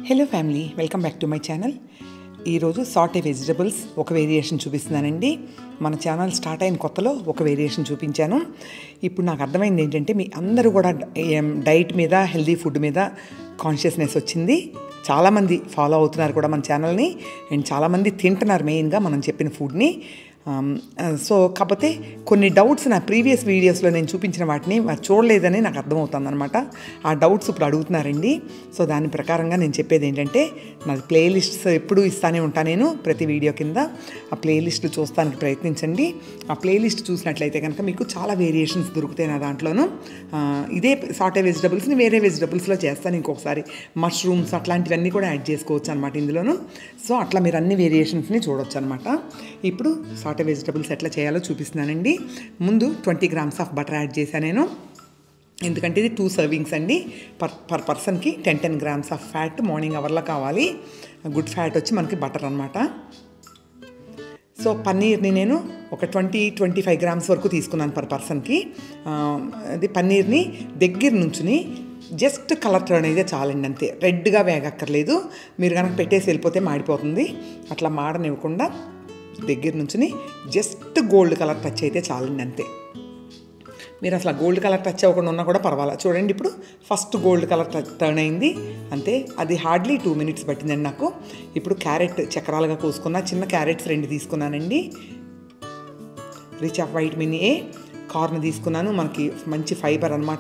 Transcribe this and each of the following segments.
hello family welcome back to my channel ఈరోజు saute vegetables ఒక variation చూపిస్తున్నానండి మన ఛానల్ స్టార్ట్ అయిన కొత్తలో ఒక వేరియేషన్ చూపించాను ఇప్పుడు నాకు అర్థమైంది ఏంటంటే మీ అందరూ కూడా ఏం, డైట్ మీద హెల్దీ ఫుడ్ మీద కాన్షియస్నెస్ వచ్చింది చాలామంది ఫాలో అవుతున్నారు కూడా మన ఛానల్ని అండ్ చాలామంది తింటున్నారు మెయిన్గా మనం చెప్పిన ఫుడ్ని ఆమ్, ఆ, సో కాకపోతే కొన్ని డౌట్స్ నా ప్రీవియస్ వీడియోస్లో నేను చూపించిన వాటిని మరి చూడలేదని నాకు అర్థమవుతుంది అనమాట ఆ డౌట్స్ ఇప్పుడు అడుగుతున్నారండి సో దాని ప్రకారంగా నేను చెప్పేది ఏంటంటే నాది ప్లేలిస్ట్స్ ఎప్పుడు ఇస్తానే ఉంటాను నేను ప్రతి వీడియో కింద ఆ ప్లేలిస్ట్ చూస్తానికి ప్రయత్నించండి ఆ ప్లేలిస్ట్ చూసినట్లయితే కనుక మీకు చాలా వేరియేషన్స్ దొరుకుతాయి నా దాంట్లోనూ ఆ, ఇదే సాటే వెజిటబుల్స్ని వేరే వెజిటబుల్స్లో చేస్తాను ఇంకొకసారి మష్రూమ్స్ అట్లాంటివన్నీ కూడా యాడ్ చేసుకోవచ్చు అనమాట ఇందులోను సో అట్లా మీరు అన్ని వేరియేషన్స్ని చూడొచ్చు అనమాట ఇప్పుడు సాటే వెజిటబుల్స్ ఎట్లా చేయాలో చూపిస్తున్నానండి ముందు twenty grams of butter add చేశాను నేను ఎందుకంటే ఇది టూ సర్వింగ్స్ అండి పర్ పర్ పర్సన్కి ten ten grams of fat morning అవర్లో కావాలి గుడ్ ఫ్యాట్ వచ్చి మనకి బటర్ అనమాట సో పన్నీర్ని నేను ఒక ట్వంటీ ట్వంటీ ఫైవ్ గ్రామ్స్ వరకు తీసుకున్నాను పర్ పర్సన్కి ఆ, అది పన్నీర్ని దగ్గర నుంచుని జస్ట్ కలర్ టర్న్ అయితే చాలండి అంతే రెడ్గా వేగక్కర్లేదు మీరు కనుక పెట్టేసి వెళ్ళిపోతే మాడిపోతుంది అట్లా మాడనివ్వకుండా దగ్గర నుంచుని జస్ట్ గోల్డ్ కలర్ టచ్ అయితే చాలండి అంతే మీరు అసలు గోల్డ్ కలర్ టచ్ అవ్వకుండా ఉన్నా కూడా పర్వాలేదు చూడండి ఇప్పుడు ఫస్ట్ గోల్డ్ కలర్ టర్న్ అయింది అంతే అది హార్డ్లీ టూ మినిట్స్ పట్టిందండి నాకు ఇప్పుడు క్యారెట్ చక్రాలుగా కోసుకున్న చిన్న క్యారెట్స్ రెండు తీసుకున్నానండి rich of vitamin A corn తీసుకున్నాను మనకి మంచి ఫైబర్ అనమాట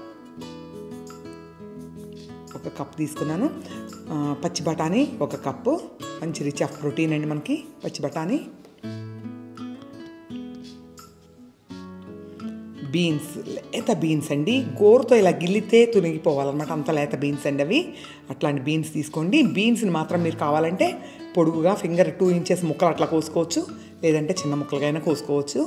ఒక కప్ తీసుకున్నాను ఆ, పచ్చి బఠానీ ఒక కప్పు మంచి రిచ్ ఆఫ్ ప్రోటీన్ అండి మనకి పచ్చి బఠానీ బీన్స్ లేత బీన్స్ అండి గోరుతో ఇలా గిల్లితే తునిగిపోవాలన్నమాట అంత లేత బీన్స్ అండి అవి అట్లాంటి బీన్స్ తీసుకోండి బీన్స్ని మాత్రం మీరు కావాలంటే పొడుగుగా ఫింగర్ టూ ఇంచెస్ ముక్కలు అట్లా కోసుకోవచ్చు లేదంటే చిన్న ముక్కలుగా అయినా కోసుకోవచ్చు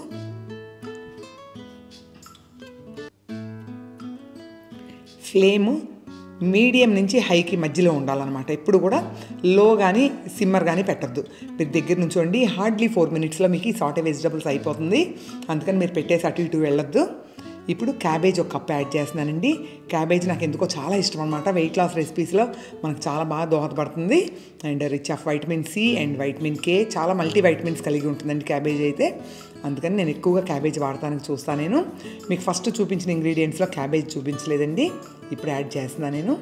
ఫ్లేమ్ మీడియం నుంచి హైకి మధ్యలో ఉండాలన్నమాట ఎప్పుడు కూడా లో కానీ సిమ్మర్ కానీ పెట్టద్దు మీరు దగ్గర నుంచోండి హార్డ్లీ ఫోర్ మినిట్స్లో మీకు ఈ సాటే వెజిటబుల్స్ అయిపోతుంది అందుకని మీరు పెట్టేసి అటు ఇటు వెళ్ళొద్దు ఇప్పుడు క్యాబేజ్ ఒక కప్ యాడ్ చేస్తున్నానండి క్యాబేజ్ నాకు ఎందుకో చాలా ఇష్టం అనమాట వెయిట్ లాస్ రెసిపీస్లో మనకు చాలా బాగా దోహదపడుతుంది and rich of vitamin C and vitamin K చాలా మల్టీ వైటమిన్స్ కలిగి ఉంటుందండి క్యాబేజ్ అయితే అందుకని నేను ఎక్కువగా క్యాబేజ్ వాడటానికి చూస్తాను నేను మీకు ఫస్ట్ చూపించిన ఇంగ్రీడియంట్స్లో క్యాబేజ్ చూపించలేదండి ఇప్పుడు యాడ్ చేస్తున్నాను నేను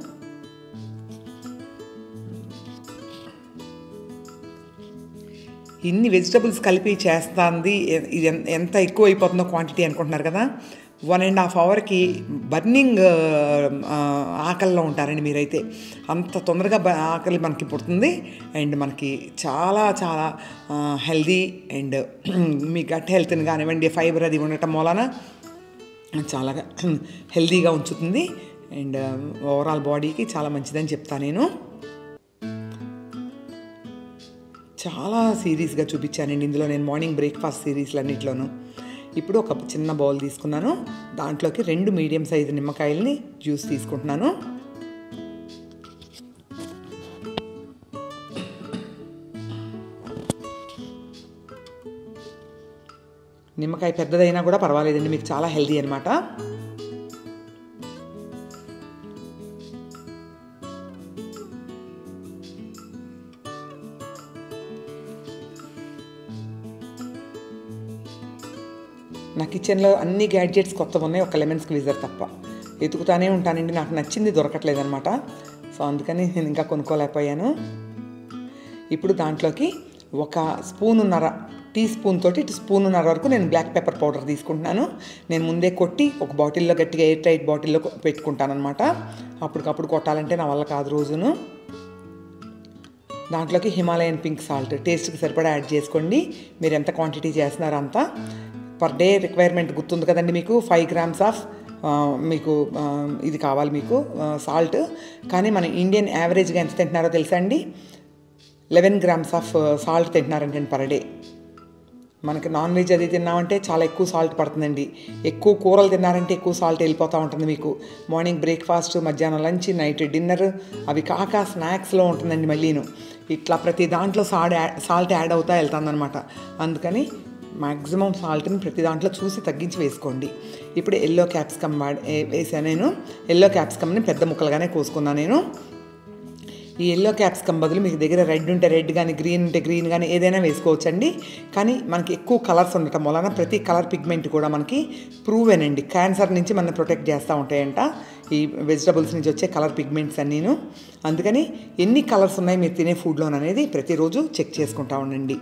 ఇన్ని వెజిటబుల్స్ కలిపి చేస్తుంది ఇది ఎన్- ఎంత ఎక్కువ అయిపోతుందో క్వాంటిటీ అనుకుంటున్నారు కదా వన్ అండ్ హాఫ్ అవర్కి బర్నింగ్ ఆకలిలో ఉంటారండి మీరైతే అంత తొందరగా బ- ఆకలి మనకి పుడుతుంది అండ్ మనకి చాలా చాలా హెల్దీ అండ్ మీ గట్ హెల్త్ని కానివ్వండి ఫైబర్ అది ఉండటం మూలన చాలా హెల్దీగా ఉంచుతుంది అండ్ ఓవరాల్ బాడీకి చాలా మంచిదని చెప్తాను నేను చాలా సీరీస్గా చూపించానండి ఇందులో నేను మార్నింగ్ బ్రేక్ఫాస్ట్ సిరీస్లు అన్నింటిలోనూ ఇప్పుడు ఒక చిన్న బౌల్ తీసుకున్నాను దాంట్లోకి రెండు మీడియం సైజు నిమ్మకాయలని జ్యూస్ తీసుకుంటున్నాను నిమ్మకాయ పెద్దదైనా కూడా పర్వాలేదండి మీకు చాలా హెల్దీ అనమాట నా కిచెన్లో అన్ని గ్యాడ్జెట్స్ కొత్తగా ఉన్నాయి ఒక లెమన్ స్క్వీజర్ తప్ప ఎతుకుతానే ఉంటానండి నాకు నచ్చింది దొరకట్లేదు అనమాట సో అందుకని నేను ఇంకా కొనుక్కోలేకపోయాను ఇప్పుడు దాంట్లోకి ఒక స్పూనున్నర టీ స్పూన్ తోటి స్పూనున్నర వరకు నేను బ్లాక్ పెప్పర్ పౌడర్ తీసుకుంటున్నాను నేను ముందే కొట్టి ఒక బాటిల్లో గట్టిగా ఎయిర్ టైట్ బాటిల్లో పెట్టుకుంటాను అనమాట అప్పటికప్పుడు కొట్టాలంటే నా వల్ల కాదు రోజును దాంట్లోకి హిమాలయన్ పింక్ సాల్ట్ టేస్ట్కి సరిపడా యాడ్ చేసుకోండి మీరు ఎంత క్వాంటిటీ చేస్తున్నారో అంత పర్ డే రిక్వైర్మెంట్ గుర్తుంది కదండి మీకు ఫైవ్ గ్రామ్స్ ఆఫ్ మీకు ఆ, ఇది కావాలి మీకు సాల్ట్ కానీ మన ఇండియన్ యావరేజ్గా ఎంత తింటున్నారో తెలుసా అండి లెవెన్ గ్రామ్స్ ఆఫ్ సాల్ట్ తింటున్నారంటే పర్ డే మనకి నాన్ వెజ్ అది తిన్నామంటే చాలా ఎక్కువ సాల్ట్ పడుతుందండి ఎక్కువ కూరలు తిన్నారంటే ఎక్కువ సాల్ట్ వెళ్ళిపోతూ ఉంటుంది మీకు మార్నింగ్ బ్రేక్ఫాస్ట్ మధ్యాహ్నం లంచ్ నైట్ డిన్నర్ అవి కాక స్నాక్స్లో ఉంటుందండి మళ్ళీను ఇట్లా ప్రతి దాంట్లో సాల్ట్ సాల్ట్ యాడ్ అవుతా వెళ్తుందనమాట అందుకని మ్యాక్సిమం సాల్ట్ని ప్రతి దాంట్లో చూసి తగ్గించి వేసుకోండి ఇప్పుడు ఎల్లో క్యాప్సికమ్ వాడి వేసాను నేను ఎల్లో క్యాప్సికమ్ని పెద్ద ముక్కలుగానే కోసుకున్నాను నేను ఈ ఎల్లో క్యాప్సికమ్ బదులు మీకు దగ్గర రెడ్ ఉంటే రెడ్ కానీ గ్రీన్ ఉంటే గ్రీన్ కానీ ఏదైనా వేసుకోవచ్చండి కానీ మనకి ఎక్కువ కలర్స్ ఉండటం వలన ప్రతి కలర్ పిగ్మెంట్ కూడా మనకి ప్రూవెన్ అండి క్యాన్సర్ నుంచి మనం ప్రొటెక్ట్ చేస్తూ ఉంటాయంట ఈ వెజిటబుల్స్ నుంచి వచ్చే కలర్ పిగ్మెంట్స్ అన్నీను అందుకని ఎన్ని కలర్స్ ఉన్నాయి మీరు తినే ఫుడ్లో అనేది ప్రతిరోజు చెక్ చేసుకుంటా ఉండండి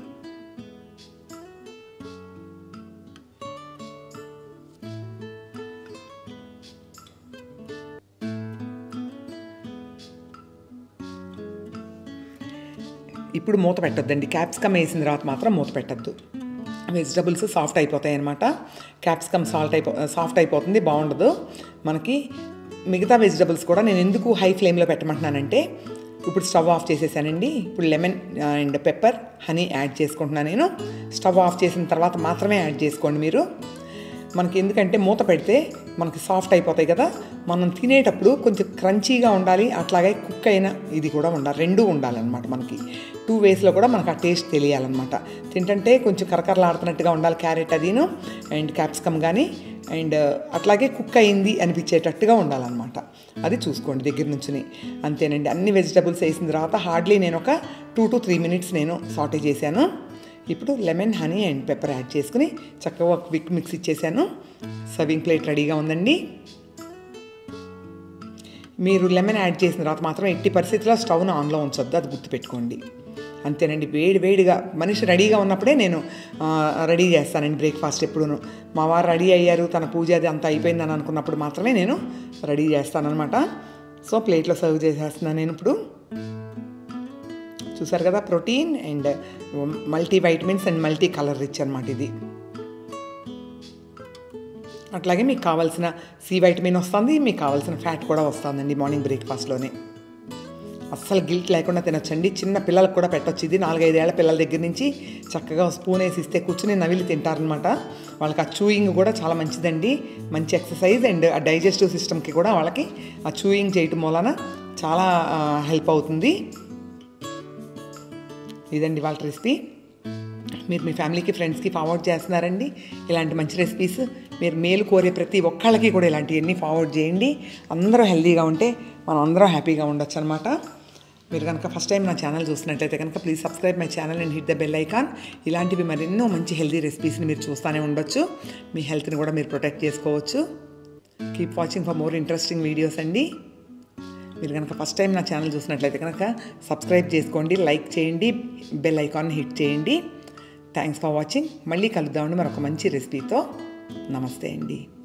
ఇప్పుడు మూత పెట్టొద్దండి క్యాప్సికమ్ వేసిన తర్వాత మాత్రం మూత పెట్టద్దు వెజిటబుల్స్ సాఫ్ట్ అయిపోతాయి అనమాట క్యాప్సికమ్ సాల్ట్ అయిపో సాఫ్ట్ అయిపోతుంది బాగుండదు మనకి మిగతా వెజిటబుల్స్ కూడా నేను ఎందుకు హై ఫ్లేమ్లో పెట్టమంటున్నానంటే ఇప్పుడు స్టవ్ ఆఫ్ చేసేసానండి ఇప్పుడు lemon and pepper honey add చేసుకుంటున్నాను నేను స్టవ్ ఆఫ్ చేసిన తర్వాత మాత్రమే యాడ్ చేసుకోండి మీరు మనకి ఎందుకంటే మూత పెడితే మనకి సాఫ్ట్ అయిపోతాయి కదా మనం తినేటప్పుడు కొంచెం క్రంచీగా ఉండాలి అట్లాగే కుక్ అయిన ఇది కూడా ఉండాలి రెండూ ఉండాలన్నమాట మనకి టూ వేస్లో కూడా మనకు ఆ టేస్ట్ తెలియాలన్నమాట తింటుంటే కొంచెం కరకరలాడుతున్నట్టుగా ఉండాలి క్యారెట్ అదిను అండ్ క్యాప్సికమ్ కానీ అండ్ అట్లాగే కుక్ అయింది అనిపించేటట్టుగా ఉండాలన్నమాట అది చూసుకోండి దగ్గర నుంచి అంతేనండి అన్ని వెజిటబుల్స్ వేసిన తర్వాత హార్డ్లీ నేను ఒక టూ టు త్రీ మినిట్స్ నేను సాటే చేశాను ఇప్పుడు lemon honey and pepper add చేసుకుని చక్కగా ఒక క్విక్ మిక్స్ ఇచ్చేసాను సర్వింగ్ ప్లేట్ రెడీగా ఉందండి మీరు లెమన్ యాడ్ చేసిన తర్వాత మాత్రం ఎట్టి పరిస్థితిలో స్టవ్ను ఆన్లో ఉంచొద్దు అది గుర్తుపెట్టుకోండి అంతేనండి వేడి వేడిగా మనిషి రెడీగా ఉన్నప్పుడే నేను ఆ, రెడీ చేస్తానండి బ్రేక్ఫాస్ట్ ఎప్పుడూను మా వారు రెడీ అయ్యారు తన పూజ అది అంతా అయిపోయిందని అనుకున్నప్పుడు మాత్రమే నేను రెడీ చేస్తానన్నమాట సో ప్లేట్లో సర్వ్ చేసేస్తున్నాను నేను ఇప్పుడు చూసారు కదా protein and multi vitamins and multi colour rich అనమాట ఇది అట్లాగే మీకు కావాల్సిన సి వైటమిన్ వస్తుంది మీకు కావాల్సిన ఫ్యాట్ కూడా వస్తుందండి మార్నింగ్ బ్రేక్ఫాస్ట్లోనే అస్సలు గిల్ట్ లేకుండా తినొచ్చండి చిన్న పిల్లలకు కూడా పెట్టొచ్చు ఇది నాలుగైదేళ్ల పిల్లల దగ్గర నుంచి చక్కగా స్పూన్ వేసి ఇస్తే కూర్చుని నవిలి తింటారనమాట వాళ్ళకి ఆ చూయింగ్ కూడా చాలా మంచిదండి మంచి ఎక్సర్సైజ్ అండ్ ఆ డైజెస్టివ్ సిస్టమ్కి కూడా వాళ్ళకి ఆ చూయింగ్ చేయటం వలన చాలా హెల్ప్ అవుతుంది ఇదండి వాళ్ళ రెసిపీ మీరు మీ ఫ్యామిలీకి ఫ్రెండ్స్కి ఫార్వర్డ్ చేస్తున్నారండి ఇలాంటి మంచి రెసిపీస్ మీరు మేలు కోరే ప్రతి ఒక్కళ్ళకి కూడా ఇలాంటివన్నీ ఫార్వర్డ్ చేయండి అందరూ హెల్తీగా ఉంటే మనం అందరం హ్యాపీగా ఉండొచ్చు అనమాట మీరు కనుక ఫస్ట్ టైం నా ఛానల్ చూసినట్లయితే కనుక please subscribe my channel and hit the bell icon ఇలాంటివి మరెన్నో మంచి హెల్తీ రెసిపీస్ని మీరు చూస్తూనే ఉండొచ్చు మీ హెల్త్ని కూడా మీరు ప్రొటెక్ట్ చేసుకోవచ్చు keep watching for more interesting videos అండి మీరు కనుక ఫస్ట్ టైం నా ఛానల్ చూసినట్లయితే కనుక సబ్స్క్రైబ్ చేసుకోండి లైక్ చేయండి బెల్ ఐకాన్ హిట్ చేయండి థ్యాంక్స్ ఫర్ వాచింగ్ మళ్ళీ కలుద్దామండి మరొక మంచి రెసిపీతో నమస్తే అండి